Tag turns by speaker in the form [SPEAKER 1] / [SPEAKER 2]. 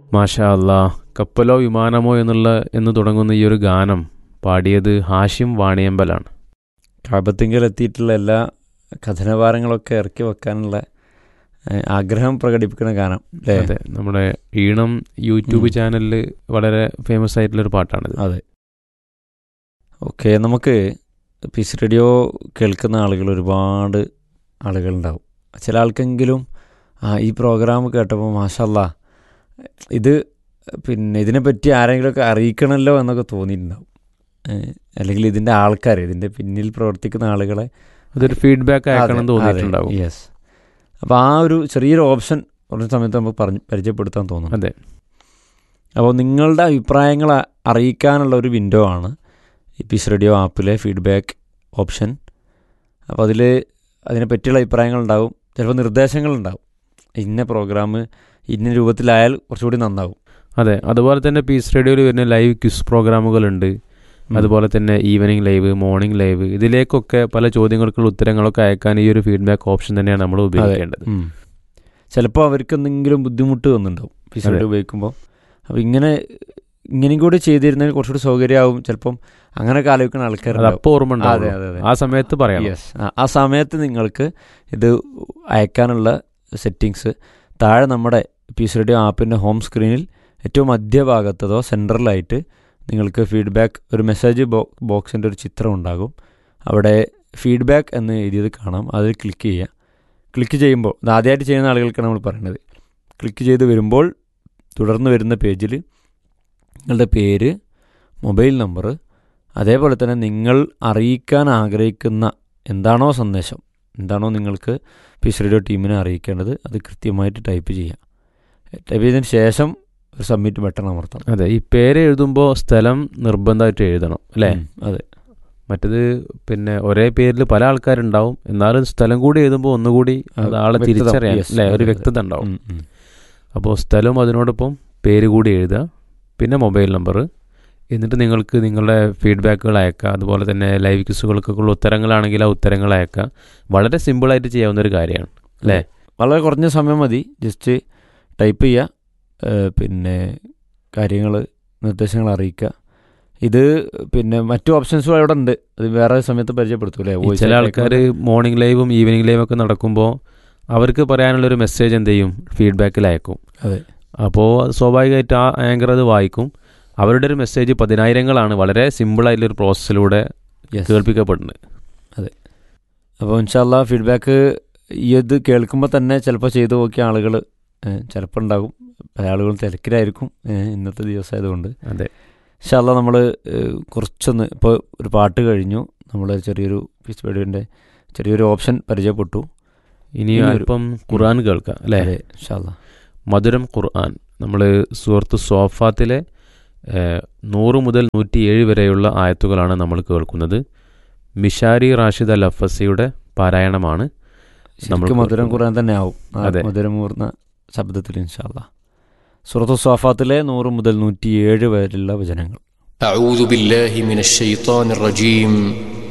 [SPEAKER 1] മാഷാ അല്ലാ കപ്പലോ വിമാനമോ എന്നുള്ള എന്ന് തുടങ്ങുന്ന ഈ ഒരു ഗാനം പാടിയത് ഹാഷിം വാണിയമ്പലാണ്
[SPEAKER 2] കാപത്തിങ്കൽ എത്തിയിട്ടുള്ള എല്ലാ കഥനഭാരങ്ങളൊക്കെ ഇറക്കി വെക്കാനുള്ള ഏഹ്, ആഗ്രഹം പ്രകടിപ്പിക്കുന്ന ഗാനം അല്ലേ
[SPEAKER 1] അതെ നമ്മുടെ ഈണം യൂട്യൂബ്
[SPEAKER 2] ഉം.
[SPEAKER 1] ചാനലിൽ വളരെ ഫേമസ് ആയിട്ടുള്ള ഒരു പാട്ടാണിത്
[SPEAKER 2] അതെ ഓക്കെ നമുക്ക് പീസ് റേഡിയോ കേൾക്കുന്ന ആളുകൾ ഒരുപാട് ആളുകളുണ്ടാവും ചില ആൾക്കെങ്കിലും ആ ഈ പ്രോഗ്രാം കേട്ടപ്പോൾ മാഷല്ല ഇത് പിന്നെ ഇതിനെപ്പറ്റി ആരെങ്കിലുമൊക്കെ അറിയിക്കണമല്ലോ എന്നൊക്കെ തോന്നിയിട്ടുണ്ടാവും ഏഹ്, അല്ലെങ്കിൽ ഇതിൻ്റെ ആൾക്കാർ ഇതിൻ്റെ പിന്നിൽ പ്രവർത്തിക്കുന്ന ആളുകളെ
[SPEAKER 1] അതൊരു ഫീഡ്ബാക്ക് അയക്കണം എന്ന് തോന്നിയിട്ടുണ്ടാവും
[SPEAKER 2] യെസ് അപ്പോൾ ആ ഒരു ചെറിയൊരു ഓപ്ഷൻ കുറച്ച് സമയത്ത് നമുക്ക് പറഞ്ഞ് പരിചയപ്പെടുത്താൻ തോന്നും
[SPEAKER 1] അതെ
[SPEAKER 2] അപ്പോൾ നിങ്ങളുടെ അഭിപ്രായങ്ങൾ അ- അറിയിക്കാനുള്ള ഒരു വിൻഡോ ആണ് ഈ പീസ് റേഡിയോ ആപ്പിലെ ഫീഡ്ബാക്ക് ഓപ്ഷൻ അപ്പോൾ അതിൽ അതിനെ പറ്റിയുള്ള അഭിപ്രായങ്ങളുണ്ടാവും ചിലപ്പോൾ നിർദ്ദേശങ്ങളുണ്ടാവും ഇന്ന പ്രോഗ്രാം ഇന്ന രൂപത്തിലായാൽ കുറച്ചുകൂടി നന്നാവും
[SPEAKER 1] അതെ അതുപോലെ തന്നെ പീസ് റേഡിയോയിൽ വരുന്ന ലൈവ് ക്വിസ് പ്രോഗ്രാമുകളുണ്ട് അതുപോലെ തന്നെ ഈവനിങ് ലൈവ് മോർണിംഗ് ലൈവ് ഇതിലേക്കൊക്കെ പല ചോദ്യങ്ങൾക്കുള്ള ഉത്തരങ്ങളൊക്കെ അയക്കാൻ ഈ ഒരു ഫീഡ്ബാക്ക് ഓപ്ഷൻ തന്നെയാണ് നമ്മൾ ഉപയോഗിക്കേണ്ടത്
[SPEAKER 2] ഉം. ചിലപ്പോൾ അവർക്ക് എന്തെങ്കിലും ബുദ്ധിമുട്ട് വന്നിട്ടുണ്ടാവും പീസ്
[SPEAKER 1] അതെ.
[SPEAKER 2] റേഡിയോ ഉപയോഗിക്കുമ്പോൾ അപ്പോൾ ഇങ്ങനെ ഇങ്ങനെയും കൂടി ചെയ്തിരുന്നെങ്കിൽ കുറച്ചുകൂടി സൗകര്യമാവും ചിലപ്പം അങ്ങനെയൊക്കെ ആലോചിക്കുന്ന
[SPEAKER 1] അത്
[SPEAKER 2] ആൾക്കാരുണ്ടാവും
[SPEAKER 1] അപ്പോൾ ഓർമ്മ
[SPEAKER 2] അതെ
[SPEAKER 1] ഉണ്ടാവും
[SPEAKER 2] അതെ അതെ
[SPEAKER 1] ആ സമയത്ത് പറയാം
[SPEAKER 2] യെസ് ആ സമയത്ത് നിങ്ങൾക്ക് ഇത് അയക്കാനുള്ള സെറ്റിങ്സ് താഴെ നമ്മുടെ പീസ് റേഡിയോ ആപ്പിൻ്റെ ഹോം സ്ക്രീനിൽ ഏറ്റവും മധ്യഭാഗത്തതോ സെൻട്രലായിട്ട് നിങ്ങൾക്ക് ഫീഡ്ബാക്ക് ഒരു മെസ്സേജ് ബോ ബോക്സിൻ്റെ ഒരു ചിത്രം ഉണ്ടാകും അവിടെ ഫീഡ്ബാക്ക് എന്ന് എഴുതിയത് കാണാം അതിൽ ക്ലിക്ക് ചെയ്യുക ക്ലിക്ക് ചെയ്യുമ്പോൾ ഇത് ആദ്യമായിട്ട് ചെയ്യുന്ന ആളുകൾക്കാണ് നമ്മൾ പറയുന്നത് ക്ലിക്ക് ചെയ്ത് വരുമ്പോൾ തുടർന്ന് വരുന്ന പേജിൽ നിങ്ങളുടെ പേര് മൊബൈൽ നമ്പർ അതേപോലെ തന്നെ നിങ്ങൾ അറിയിക്കാൻ ആഗ്രഹിക്കുന്ന എന്താണോ സന്ദേശം എന്താണോ നിങ്ങൾക്ക് പീസ് റേഡിയോ ടീമിനെ അറിയിക്കേണ്ടത് അത് കൃത്യമായിട്ട് ടൈപ്പ് ചെയ്യുക ടൈപ്പ് ചെയ്തതിന് ശേഷം ഒരു സബ്മിറ്റ് ബട്ടൺ അമർത്തണം
[SPEAKER 1] അതെ ഈ പേര് എഴുതുമ്പോൾ സ്ഥലം നിർബന്ധമായിട്ട് എഴുതണം അല്ലേ
[SPEAKER 2] ഉം, അതെ
[SPEAKER 1] മറ്റത് പിന്നെ ഒരേ പേരിൽ പല ആൾക്കാരുണ്ടാവും എന്നാലും സ്ഥലം കൂടി എഴുതുമ്പോൾ ഒന്നുകൂടി അത് ആളെ
[SPEAKER 2] വ്യക്തത,
[SPEAKER 1] തിരിച്ചറിയാൻ
[SPEAKER 2] yes,
[SPEAKER 1] അല്ലേ
[SPEAKER 2] അതെ,
[SPEAKER 1] ഒരു
[SPEAKER 2] അതെ.
[SPEAKER 1] വ്യക്തത ഉണ്ടാവും
[SPEAKER 2] ഉം, ഉം.
[SPEAKER 1] അപ്പോൾ സ്ഥലം അതിനോടൊപ്പം പേര് കൂടി എഴുതുക പിന്നെ മൊബൈൽ നമ്പർ എന്നിട്ട് നിങ്ങൾക്ക് നിങ്ങളുടെ ഫീഡ്ബാക്കുകൾ അയക്കുക അതുപോലെ തന്നെ ലൈവ് ക്വിസുകൾക്കൊക്കെയുള്ള ഉത്തരങ്ങളാണെങ്കിൽ ആ ഉത്തരങ്ങൾ അയക്കുക വളരെ സിമ്പിളായിട്ട് ചെയ്യാവുന്ന ഒരു കാര്യമാണ് അല്ലേ?
[SPEAKER 2] വളരെ കുറഞ്ഞ സമയം മതി ജസ്റ്റ് ടൈപ്പ് ചെയ്യുക ഏഹ്, പിന്നെ കാര്യങ്ങൾ നിർദ്ദേശങ്ങൾ അറിയിക്കുക ഇത് പിന്നെ മറ്റു ഓപ്ഷൻസും അവിടെ ഉണ്ട് അത് വേറെ സമയത്ത് പരിചയപ്പെടുത്തൂലേ
[SPEAKER 1] ഈ ചില ആൾക്കാർ മോർണിംഗ് ലൈവും ഈവനിങ് ലൈവും ഒക്കെ നടക്കുമ്പോൾ അവർക്ക് പറയാനുള്ളൊരു മെസ്സേജ് എന്ത് ചെയ്യും ഫീഡ്ബാക്കിൽ അയക്കും
[SPEAKER 2] അതെ
[SPEAKER 1] അപ്പോൾ സ്വാഭാവികമായിട്ട് ആ ആങ്കർ അത് വായിക്കും അവരുടെ ഒരു മെസ്സേജ് പതിനായിരങ്ങളാണ് വളരെ സിമ്പിളായിട്ടുള്ള ഒരു പ്രോസസ്സിലൂടെ
[SPEAKER 2] യെസ്
[SPEAKER 1] കേൾപ്പിക്കപ്പെടുന്നത്
[SPEAKER 2] അപ്പോൾ ഇൻഷാല്ല ഫീഡ്ബാക്ക് ഈ ഇത് കേൾക്കുമ്പോൾ തന്നെ ചിലപ്പോൾ ചെയ്തു നോക്കിയ ആളുകൾ ചിലപ്പോൾ ഉണ്ടാകും പല ആളുകളും തിരക്കിലായിരിക്കും ഏഹ്, ഇന്നത്തെ ദിവസമായതുകൊണ്ട്
[SPEAKER 1] അതെ
[SPEAKER 2] ഇൻഷാല്ല നമ്മൾ കുറച്ചൊന്ന് ഇപ്പോൾ ഒരു പാട്ട് കഴിഞ്ഞു നമ്മൾ ചെറിയൊരു പീസ് വീഡിയോൻ്റെ ചെറിയൊരു ഓപ്ഷൻ പരിചയപ്പെട്ടു
[SPEAKER 1] ഇനി
[SPEAKER 2] ഇനിയൊരു-
[SPEAKER 1] അല്പം ഖുർആൻ കേൾക്കാം അല്ലേ
[SPEAKER 2] അതെ ഇൻഷാല്ല
[SPEAKER 1] മധുരം ഖുർആൻ നമ്മൾ സുഹൃത്ത് സോഫാത്തിലെ ഏഹ്, നൂറ് മുതൽ നൂറ്റിയേഴ് വരെയുള്ള ആയത്തുകളാണ് നമ്മൾ കേൾക്കുന്നത് മിഷാരി റാഷിദ് അൽ അഫസിയുടെ പാരായണമാണ് നമ്മൾ
[SPEAKER 2] ശരിക്കും മധുരം
[SPEAKER 1] കേൾക്കുന്നു.
[SPEAKER 2] ഖുർആൻ തന്നെ ആവും ആ
[SPEAKER 1] അതെ.
[SPEAKER 2] മധുരമൂർന്ന ശബ്ദത്തിൽ ഇൻഷാല്ല സുഹൃത്തു സോഫാത്തിലെ നൂറ് മുതൽ നൂറ്റിയേഴ് വരെയുള്ള വചനങ്ങൾ
[SPEAKER 3] أعوذ بالله من الشيطان الرجيم